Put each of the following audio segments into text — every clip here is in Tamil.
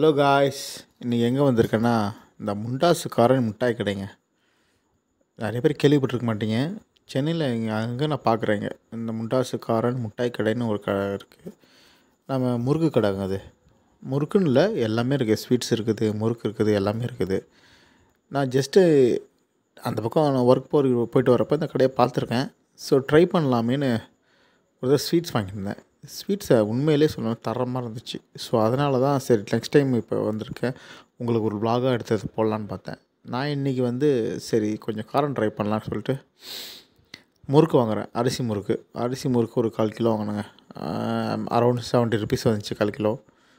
ஹலோ காய்ஸ் இன்றைக்கி எங்கே வந்திருக்கேன்னா இந்த முண்டாசு காரன் மிட்டாய் கடைங்க நிறைய பேர் கேள்விப்பட்டிருக்க மாட்டீங்க சென்னையில் இங்கே அங்கே நான் பார்க்குறேங்க இந்த முண்டாசு காரன் மிட்டாய் கடைன்னு ஒரு கடை இருக்குது நம்ம முறுக்கு கடைங்க அது முறுக்குன்னு இல்லை எல்லாமே இருக்குது ஸ்வீட்ஸ் இருக்குது முறுக்கு இருக்குது எல்லாமே இருக்குது நான் ஜஸ்ட்டு அந்த பக்கம் நான் ஒர்க் போய் போயிட்டு வரப்போ இந்த கடையை பார்த்துருக்கேன் ஸோ ட்ரை பண்ணலாமேன்னு ஒரு தடவை ஸ்வீட்ஸ் வாங்கியிருந்தேன் ஸ்வீட்ஸை உண்மையிலே சொல்லணும் தரமாக இருந்துச்சு ஸோ அதனால தான் சரி நெக்ஸ்ட் டைம் இப்போ வந்திருக்கேன் உங்களுக்கு ஒரு vlog-ஆ எடுத்தது போடலான்னு பார்த்தேன் நான் இன்றைக்கி வந்து சரி கொஞ்சம் காரம் ட்ரை பண்ணலான்னு சொல்லிட்டு முறுக்கு வாங்குறேன் அரிசி முறுக்கு அரிசி முறுக்கு ஒரு கால் கிலோ வாங்கினேங்க அரௌண்ட் செவன்ட்டி ருபீஸ் வந்துச்சு கால் கிலோ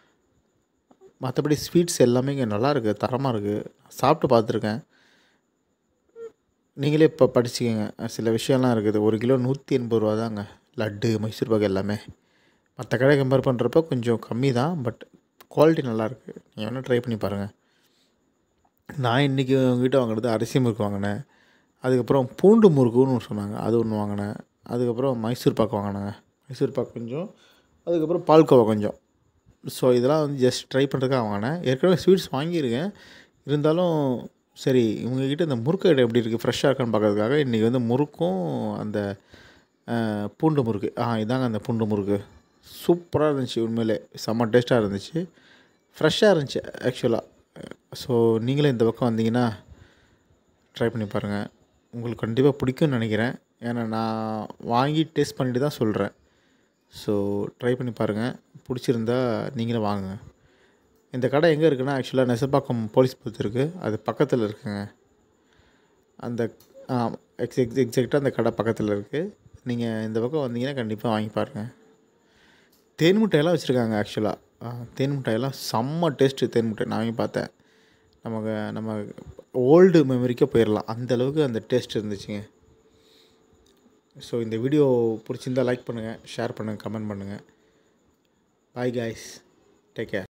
மற்றபடி ஸ்வீட்ஸ் எல்லாமே இங்கே நல்லா இருக்குது தரமாக இருக்குது சாப்பிட்டு பார்த்துருக்கேன் நீங்களே இப்போ படிச்சுக்கோங்க சில விஷயம்லாம் இருக்குது ஒரு கிலோ நூற்றி எண்பது ரூபா தாங்க லட்டு மைசூர் பாக்கு எல்லாமே மற்ற கடை கம்பேர் பண்ணுறப்ப கொஞ்சம் கம்மி தான் பட் குவாலிட்டி நல்லாயிருக்கு நீங்கள் வேணால் ட்ரை பண்ணி பாருங்கள் நான் இன்றைக்கி உங்ககிட்ட வாங்கினது அரிசி முறுக்கு வாங்கினேன் அதுக்கப்புறம் பூண்டு முறுக்குன்னு ஒன்று சொன்னாங்க அது ஒன்று வாங்கினேன் அதுக்கப்புறம் மைசூர் பாக்கு வாங்கினேங்க மைசூர் பாக்கு கொஞ்சம் அதுக்கப்புறம் பால்கோவா கொஞ்சம் ஸோ இதெல்லாம் வந்து ஜஸ்ட் ட்ரை பண்ணுறதுக்காக வாங்கினேன் ஏற்கனவே ஸ்வீட்ஸ் வாங்கியிருக்கேன் இருந்தாலும் சரி இவங்ககிட்ட இந்த முறுக்கு ஐட்டம் எப்படி இருக்குது ஃப்ரெஷ்ஷாக இருக்கான்னு பார்க்கறதுக்காக இன்றைக்கி வந்து முறுக்கும் அந்த அஹ், பூண்டு முறுக்கு ஆ இதாங்க அந்த பூண்டு முறுக்கு சூப்பராக இருந்துச்சு உண்மையிலே செம்ம டேஸ்ட்டாக இருந்துச்சு ஃப்ரெஷ்ஷாக இருந்துச்சு ஆக்சுவலாக ஸோ நீங்களே இந்த பக்கம் வந்தீங்கன்னா ட்ரை பண்ணி பாருங்கள் உங்களுக்கு கண்டிப்பாக பிடிக்கும்னு நினைக்கிறேன் ஏன்னா நான் வாங்கி டேஸ்ட் பண்ணிட்டு தான் சொல்கிறேன் ஸோ ட்ரை பண்ணி பாருங்கள் பிடிச்சிருந்தா நீங்களும் வாங்குங்க இந்த கடை எங்கே இருக்குன்னா ஆக்சுவலாக நெசப்பாக்கம் போலீஸ் பூத் இருக்குது அது பக்கத்தில் இருக்குங்க அந்த எக்ஸ் எக்ஸ் எக்ஸாக்டாக அந்த கடை பக்கத்தில் இருக்குது நீங்கள் இந்த பக்கம் வந்தீங்கன்னா கண்டிப்பாக வாங்கி பாருங்கள் தேன் மிட்டாயெல்லாம் வச்சுருக்காங்க ஆக்சுவலாக தேன் மிட்டாயெல்லாம் செம்ம டேஸ்ட்டு தேன் மிட்டாய் நான் வாங்கி பார்த்தேன் நமக்கு நம்ம ஓல்டு மெமரிக்கே போயிடலாம் அந்த அளவுக்கு அந்த டேஸ்ட் இருந்துச்சுங்க ஸோ இந்த வீடியோ பிடிச்சிருந்தா லைக் பண்ணுங்கள் ஷேர் பண்ணுங்கள் கமெண்ட் பண்ணுங்கள் பாய் காய்ஸ் டேக் கேர்